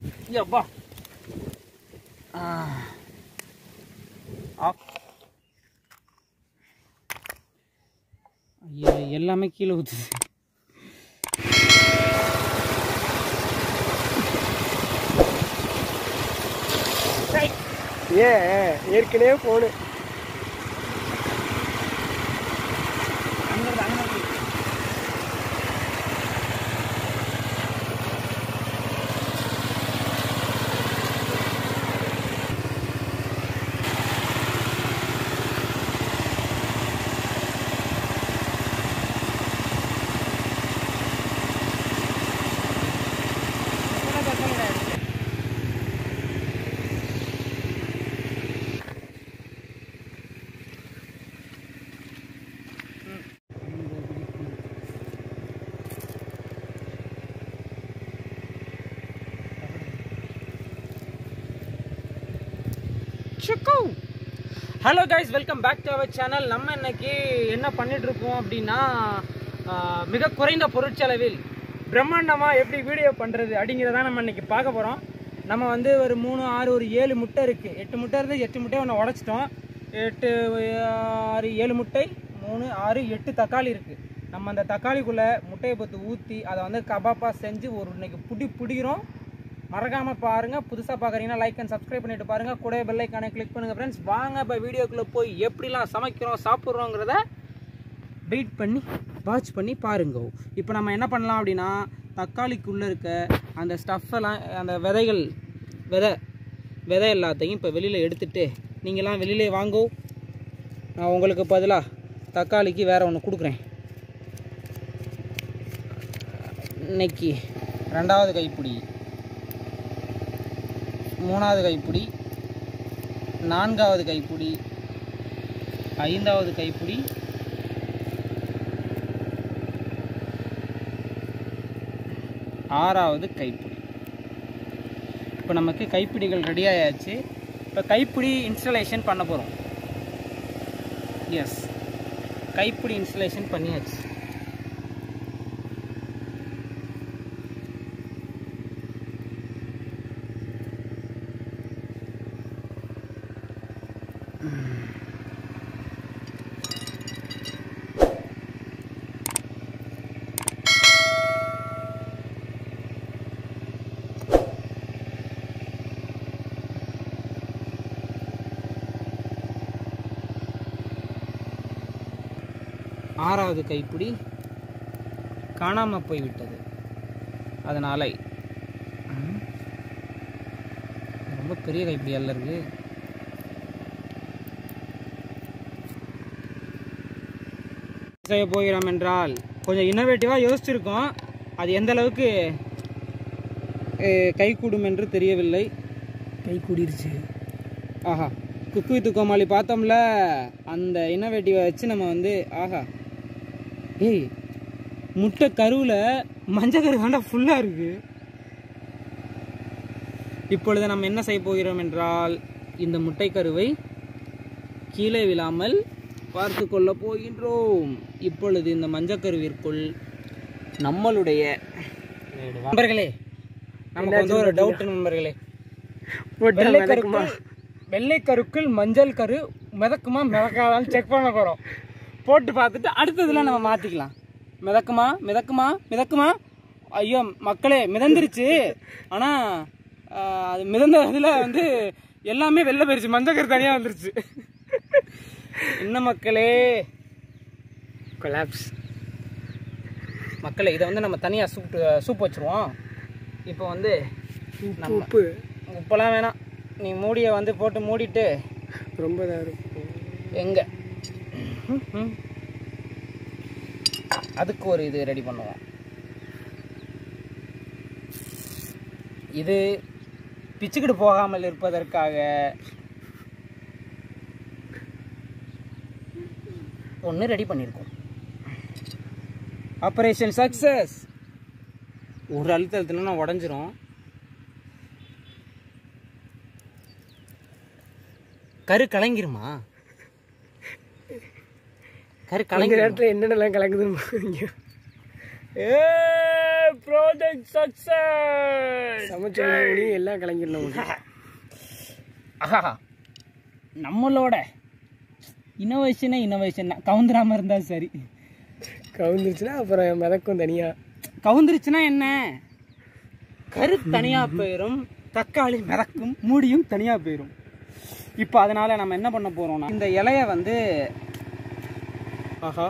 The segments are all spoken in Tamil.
எப்பா ஐயோ எல்லாமே கீழே ஊற்றுது ஏன் ஏற்கனவே போனு hello guys welcome back to our channel நம்ம இன்னைக்கு என்ன பண்ணிட்டு இருக்கோம் அப்படின்னா ஆஹ், மிக குறைந்த பொருட்செலவில் பிரம்மாண்டமா எப்படி வீடியோ பண்றது அப்படிங்கிறத நம்ம இன்னைக்கு பார்க்க போறோம் நம்ம வந்து ஒரு மூணு ஆறு ஒரு ஏழு முட்டை இருக்கு எட்டு முட்டை இருந்து எட்டு முட்டையை ஒன்று உடைச்சிட்டோம் எட்டு ஆறு ஏழு முட்டை மூணு ஆறு எட்டு தக்காளி இருக்கு நம்ம அந்த தக்காளிக்குள்ள முட்டையை பற்றி ஊற்றி அதை வந்து கபாப்பா செஞ்சு ஒரு இன்னைக்கு புடி பிடிக்கிறோம் மறக்காம பாருங்க புதுசா பாக்குறீங்கன்னா லைக் அண்ட் சப்ஸ்கிரைப் பண்ணிட்டு பாருங்க கூட பெல் ஐக்கானை கிளிக் பண்ணுங்க ஃப்ரெண்ட்ஸ் வாங்க இப்போ வீடியோக்குள்ள போய் எப்படிலாம் சமைக்கிறோம் சாப்பிட்றோங்கிறத வெயிட் பண்ணி வாட்ச் பண்ணி பாருங்க இப்போ நம்ம என்ன பண்ணலாம் அப்படின்னா தக்காளிக்குள்ள இருக்க அந்த ஸ்டஃப் எல்லாம் அந்த விதைகள் விதை விதை எல்லாத்தையும் இப்போ வெளியில் எடுத்துட்டு நீங்களாம் வெளியிலே வாங்கோ நான் உங்களுக்கு பதிலாக தக்காளிக்கு வேற ஒன்று கொடுக்குறேன் இன்னைக்கு ரெண்டாவது கைப்பிடி மூணாவது கைப்பிடி நான்காவது கைப்பிடி ஐந்தாவது கைப்பிடி ஆறாவது கைப்பிடி இப்போ நமக்கு கைப்பிடிகள் ரெடி ஆயாச்சு இப்போ கைப்பிடி இன்ஸ்டலேஷன் பண்ண போகிறோம் எஸ் கைப்பிடி இன்ஸ்டலேஷன் பண்ணியாச்சு ஆறாவது கைப்பிடி காணாம போய்விட்டது அதனால ம், ரொம்ப பெரிய கைப்பிடி அல்ல இருக்கு செய்ய போகிறோம் என்றால் கொஞ்சம் இன்னோவேட்டிவாக யோசிச்சிருக்கோம் அது எந்த அளவுக்கு கை கூடும் என்று தெரியவில்லை கை கூடிருச்சு ஆஹா குக்கு வித்து கோமாளி பார்த்தோம்ல அந்த இன்னோவேட்டிவை வச்சு நம்ம வந்து ஆஹா ஏய் முட்டை கருவில் மஞ்சள் கரு தாண்டா ஃபுல்லாக இருக்கு இப்பொழுது நம்ம என்ன செய்ய போகிறோம் என்றால் இந்த முட்டை கருவை கீழே விழாமல் பார்த்து கொள்ள போகின்றோம் இப்பொழுது இந்த மஞ்சக்கருவிற்குள் நம்மளுடைய நண்பர்களே நமக்கு வந்து ஒரு டவுட் நண்பர்களே வெள்ளைக்கருக்குள் வெள்ளைக்கருக்குள் மஞ்சள் கரு மிதக்குமா மிதக்காதான்னு செக் பண்ண போறோம் போட்டு பார்த்துட்டு அடுத்ததுல நம்ம மாத்திக்கலாம் மிதக்குமா மிதக்குமா மிதக்குமா ஐயோ மக்களே மிதந்துருச்சு ஆனா ஆஹ், அது மிதந்த இதுல வந்து எல்லாமே வெளில போயிருச்சு மஞ்சள் கரு தனியா வந்துருச்சு என்ன மக்களே கொலாப்ஸ் மக்களே இதை வந்து நம்ம தனியாக சூப் சூப் வச்சுருவோம் இப்போ வந்து உப்பு உப்பு உப்பெல்லாம் வேணாம் நீ மூடியை வந்து போட்டு மூடிட்டு ரொம்ப இதாக இருக்கும் எங்க ம். அதுக்கு ஒரு இது ரெடி பண்ணுவோம் இது பிச்சுக்கிட்டு போகாமல் இருப்பதற்காக ஒன்று ரெடி பண்ணியிருக்கோம் ஆப்ரேஷன் சக்சஸ் ஒரு அழுத்த அழுத்தினா உடஞ்சிரும் கரு கலங்கிருமா கரு இந்த கலங்கிரும் நேரத்தில் என்னென்னலாம் கலக்குதுன்னு பாருங்க. ஏ ப்ராஜெக்ட் சக்சஸ் சமைச்ச உணவு எல்லாம் கலங்கிடணும் உங்களுக்கு ஆஹா நம்மளோட இனோவேஷனே இனோவேஷன் தான் கவுந்துராம இருந்தா சரி கவுந்துருச்சுன்னா அப்புறம் மிதக்கும் தனியா கவுந்துருச்சுன்னா என்ன கரு தனியா போயிடும் தக்காளி மிதக்கும் மூடியும் தனியா போயிடும் இப்போ அதனால நம்ம என்ன பண்ண போறோம்னா இந்த இலைய வந்து ஆஹா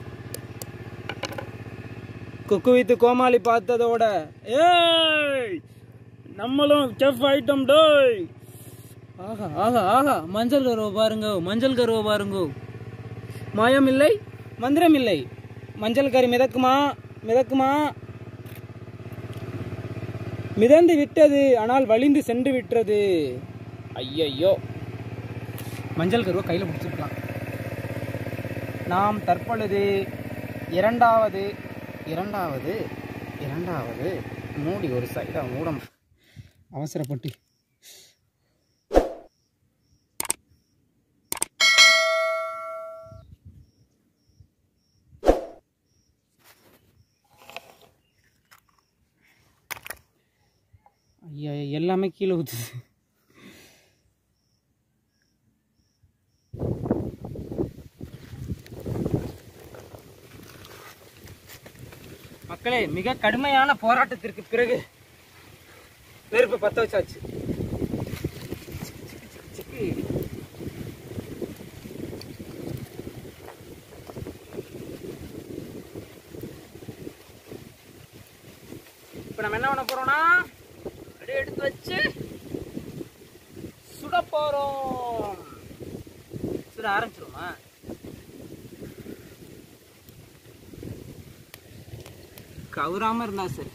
குக்கு வித்து கோமாளி பார்த்ததோட ஏய் நம்மளும் செஃப் ஐட்டம் டோய் ஆஹா ஆஹா ஆஹா மஞ்சள் கருவை பாருங்க மஞ்சள் கருவை பாருங்க மாயம் இல்லை மந்திரம் இல்லை மஞ்சள் கறி மிதக்குமா மிதக்குமா மிதந்து விட்டது ஆனால் வலிந்து சென்று விட்டது ஐயையோ மஞ்சள் கருவை கையில் பிடிச்சிருக்கலாம் நாம் தற்பொழுது இரண்டாவது இரண்டாவது இரண்டாவது மூடி ஒரு சைடாக மூடம் அவசரப்பட்டு ஐயா எல்லாமே கீழே ஊற்றுது மக்களே மிக கடுமையான போராட்டத்திற்கு பிறகு நெருப்பு பத்த வச்சாச்சு இப்போ நம்ம என்ன பண்ண போறோம்னா அப்படியே எடுத்து வச்சு சுட போறோம் சுட ஆரம்பிச்சிருமா கவுராம இருந்தா சரி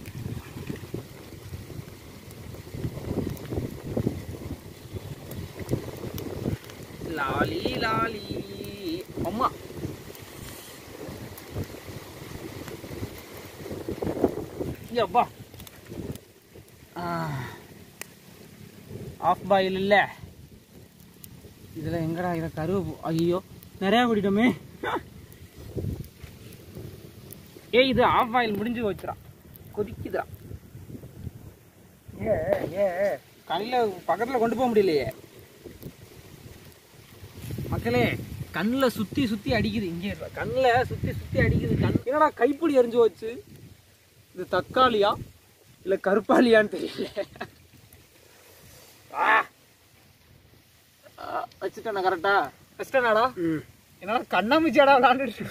லாலி லாலி அம்மா அப்பா ஆஃப் பாயில் இல்லை இதில் எங்கடா இதை கருவு ஐயோ நிறையா கூட்டிட்டோமே ஏய் இது ஆஃப் ஆயில் முடிஞ்சு வச்சுடா கொதிக்குதா ஏ ஏ கண்ணில் பக்கத்தில் கொண்டு போக முடியலையே மக்களே கண்ணில் சுற்றி சுற்றி அடிக்குது இங்கே கண்ணில் சுற்றி சுற்றி அடிக்குது கண் என்னடா கைப்பிடி எரிஞ்சு வச்சு இது தக்காளியா இல்லை கருப்பாளியான்னு தெரியல ஆ ஆ, வச்சுட்டேண்ணா கரெக்டா வச்சுட்டேனாடா ம் என்னடா கண்ணாமூச்சியாடா விளாண்டுட்டு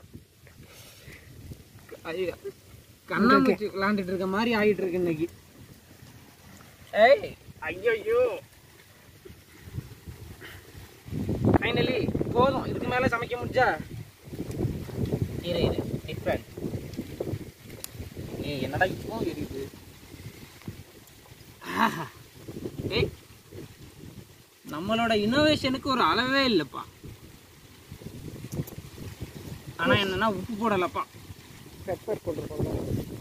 ஐயோ கண்ணாமூச்சி விளாண்டுட்டு இருக்க மாதிரி ஆகிட்டு இருக்கு இன்னைக்கு ஏய் ஐயோ ஃபைனலி போதும் இதுக்கு மேலே சமைக்க முடிஞ்சா இரு இரு டிஃப்ரெண்ட் ஏய் என்னடா இப்போ எரியுது ஆஹா. ஏய் நம்மளோட இனோவேஷனுக்கு ஒரு அளவே இல்லைப்பா ஆனா என்னன்னா உப்பு போடலப்பா பெப்பர் போட்டிருக்கோம்ல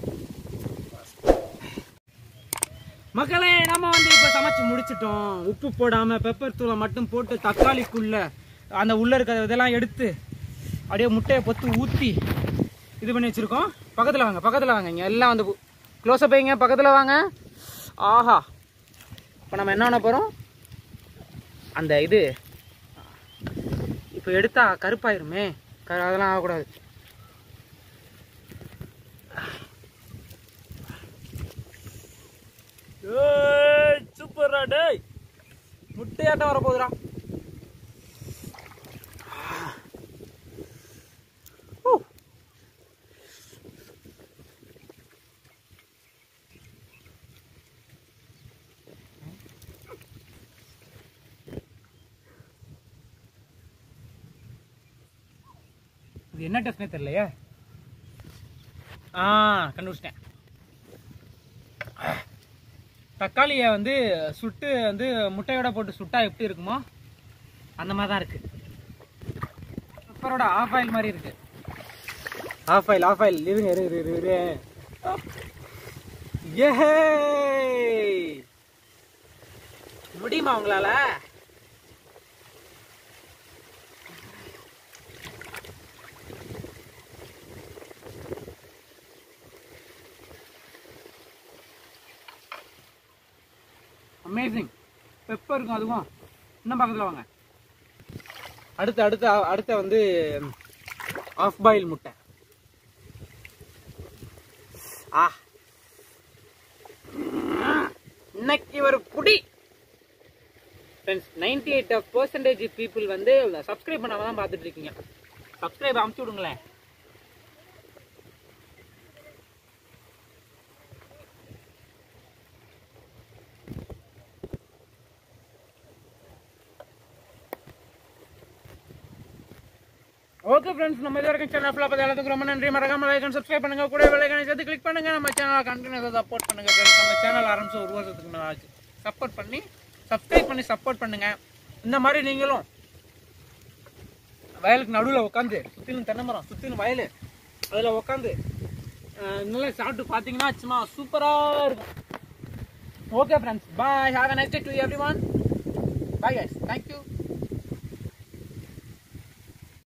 மக்களே நம்ம வந்து இப்போ சமைச்சு முடிச்சிட்டோம் உப்பு போடாம பெப்பர் தூளை மட்டும் போட்டு தக்காளிக்குள்ள அந்த உள்ள இருக்கிற இதெல்லாம் எடுத்து அப்படியே முட்டையை பொத்து ஊற்றி இது பண்ணி வச்சிருக்கோம் பக்கத்தில் வாங்க பக்கத்தில் வாங்க இங்கே எல்லாம் வந்து க்ளோஸ்அப் வைங்க பக்கத்தில் வாங்க ஆஹா இப்போ நம்ம என்ன பண்ண போகிறோம் அந்த இது இப்போ எடுத்தா கருப்பாயிருமே க- அதெல்லாம் ஆகக்கூடாது ஏய் சூப்பர்ரா டேய் முட்டையாட்டம் வர போகுதுடா இது என்ன டெஸ்ட்னே தெரியலையே ஆ கண்டுபிடிச்சிட்டேன் தக்காளியை வந்து சுட்டு வந்து முட்டையோட போட்டு சுட்டா எப்படி இருக்குமோ அந்த மாதிரி தான் இருக்கு பெப்பரோட ஆஃப் ஆயில் மாதிரி இருக்கு ஆஃப் ஆயில் ஆஃப் ஆயில் இருங்க இரு இரு இரு இரு ஏஹே முடியுமா உங்களால அமேசிங் பெப்பர் இருக்கும் அதுவும் இன்னும் பக்கத்தில் வாங்க அடுத்து அடுத்து அடுத்த வந்து ஆஃப் பாயில் முட்டை ஆ இன்னைக்கு ஒரு புடி friends ninety eight percentage people வந்து சப்ஸ்கிரைப் பண்ணாம தான் பார்த்துட்டு இருக்கீங்க சப்ஸ்கிரைப் அமுச்சு விடுங்களேன் ஓகே ஃப்ரெண்ட்ஸ் நம்ம இது வரைக்கும் சேனல் ஃபுல்லாக பார்த்து எல்லாத்துக்கும் ரொம்ப நன்றி மறக்காம லைக் அண்ட் சப்ஸ்கிரைப் பண்ணுங்க கூட விலைக்கான சேர்த்து கிளிக் பண்ணுங்க நம்ம சேனலை கண்டினியூ சப்போர்ட் பண்ணுங்க friends. நம்ம சேனல் ஆரம்பிச்சு ஒரு வருஷத்துக்கு மேலே ஆச்சு சப்போர்ட் பண்ணி சப்ஸ்கிரைப் பண்ணி சப்போர்ட் பண்ணுங்க இந்த மாதிரி நீங்களும் வயலுக்கு நடுவில் உட்காந்து சுற்றிலும் தென்னை மரம் சுற்றிலும் வயல் அதில் உட்காந்து நல்லா சாப்பிட்டு பார்த்தீங்கன்னா சும்மா சூப்பராக இருக்கும் okay friends bye have a next to every one bye guys thank you